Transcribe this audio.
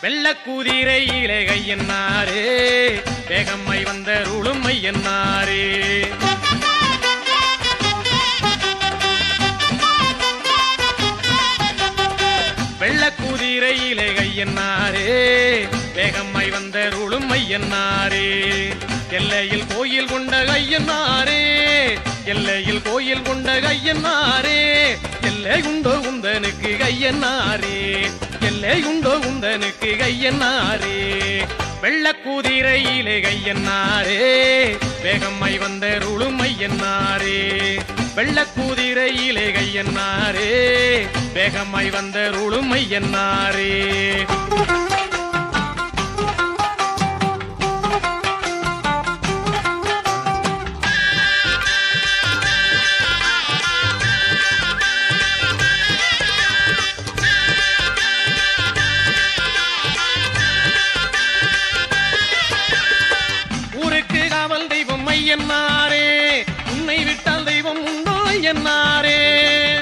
வெள்ளக்கூதிரையிலே கையன்னாரே வேகம்மை வந்த ருளுமை என்னாரே வெள்ளக்கூதிரையிலே கையன்னாரே வேகம்மை வந்த ருளுமை என்னாரே எல்லையில் கோயில் கொண்ட கையன்னாரே எல்லையில் கோயில் கொண்ட கையன்னாரே எல்லை உண்டோ உந்தனுக்கு கையன்னாரே எல்லை உண்டோ உந்தனுக்கு கையன்னாரே வெள்ளக்கூதிரையிலே கையன்னாரே வேகம்மை வந்த ருளுமை என்னாரே வெள்ளக்கூதிரையிலே கையன்னாரே வேகம்மை வந்த ருளுமை என்னாரே ஊருக்கு காவல் தெய்வம் ஐயன்னாரே உன்னை விட்டால் தெய்வம் உண்டோ என்னாரே